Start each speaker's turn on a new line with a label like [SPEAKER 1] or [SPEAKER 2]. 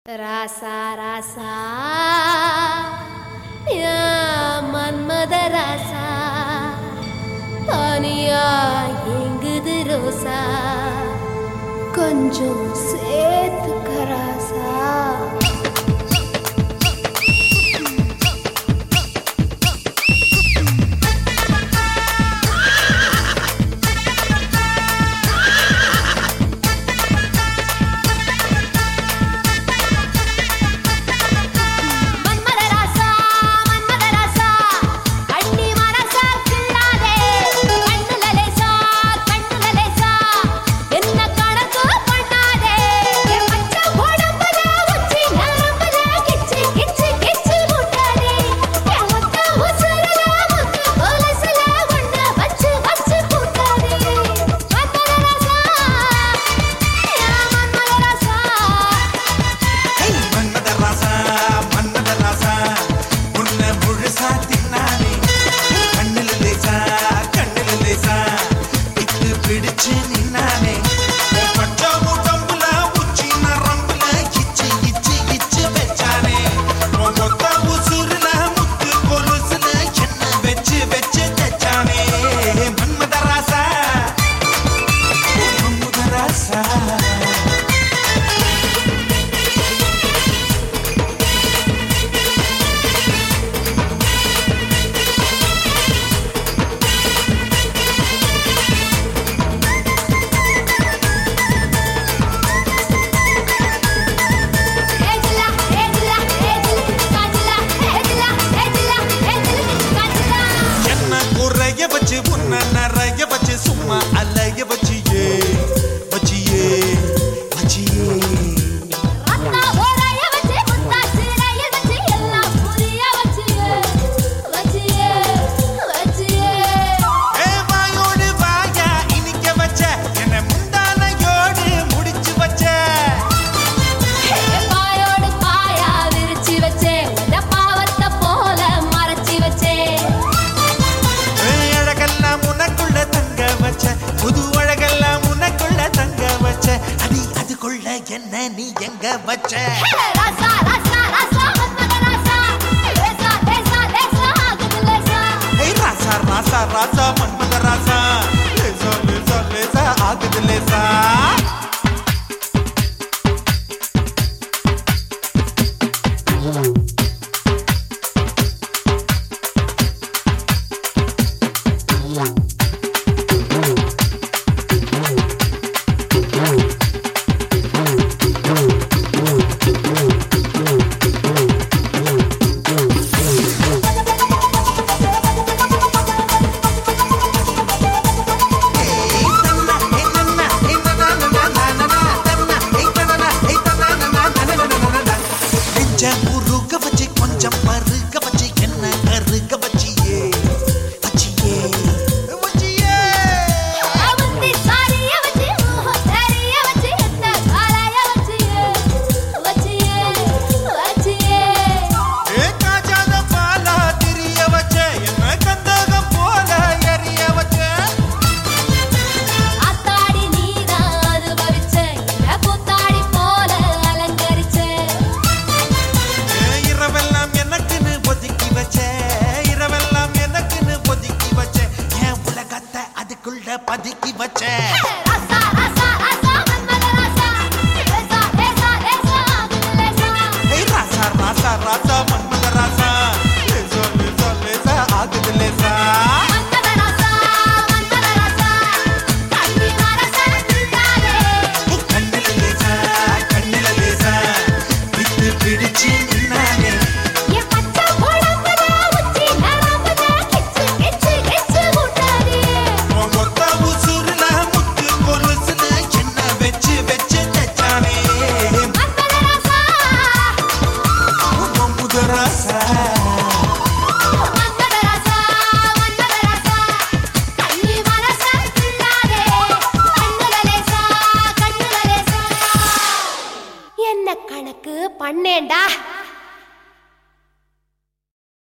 [SPEAKER 1] ராசா ராசா யா மன்மத ராசா தனியா எங்குது ரோசா கொஞ்சம் சேர்த்துக்க ராசா மன்மத ராசா மன்மத ராசா அண்ணி மனசா கிள்ளாதே கண்ணுல லேசா கண்ணுல லேசா என்ன கணக்கு பண்ணாதே என் பச்சை உடம்புல உச்சி நரம்புல கிச்சு கிச்சு கிச்சு முட்டாதே என் மொத்த உசுருல முத்து கொலுசுல ஒண்ணு வச்சு வச்சு பூட்டாதே மன்மத ராசா யா மன்மத ராசா
[SPEAKER 2] ஹே, மன்மத ராசா மன்மத ராசா உன்னை முழுசா தின்னானே கண்ணுல லேசா கண்ணுல லேசா இத்து பிடிச்சு நின்னானே உன் பச்சை உடம்புல உச்சி நரம்புல இச்சு இச்சு இச்சு வச்சானே உன் மொத்த உசுருல முத்து கொலுசுல என்ன வச்சு வச்சு தச்சானே மன்மத ராசா மன்மத ராசா
[SPEAKER 1] ஏஜிலா ஏஜிலா ஏஜிலா காஜிலா ஏஜிலா ஏஜிலா ஏஜிலா காஜிலா
[SPEAKER 2] என்ன குறைய வச்சு உன்ன நிறைய வச்சு சும்மா அலைய வச்சியே வச்சியே வச்சியே
[SPEAKER 1] ரத்தா ஓரைய வச்சு முத்தா சிறைய வச்சு எல்லாம் புரிய வச்சியே வச்சியே வச்சியே
[SPEAKER 2] ஏ வாயோடு வாயா இனிக்க வச்ச என்ன முந்தானையோடு முடிச்சு வச்ச
[SPEAKER 1] பாயோடு பாயா விரிச்சு வச்சே உத பாவத்தை போல மறைச்சு வச்சே
[SPEAKER 2] ஏ, அழகெல்லாம் உனக்குள்ள தங்க வச்ச புது அழகெல்லாம் உனக்குள்ள தங்க வச்ச அடி அதுக்குள்ள என்ன நீ எங்க வச்ச
[SPEAKER 1] ராசா ராசா ராசா மன்மத ராசா லேசா லேசா லேசா ஆகுது லேசா
[SPEAKER 2] ஏய் ராசா ராசா ராசா மன்மத ராசா லேசா லேசா லேசா ஆகுது லேசா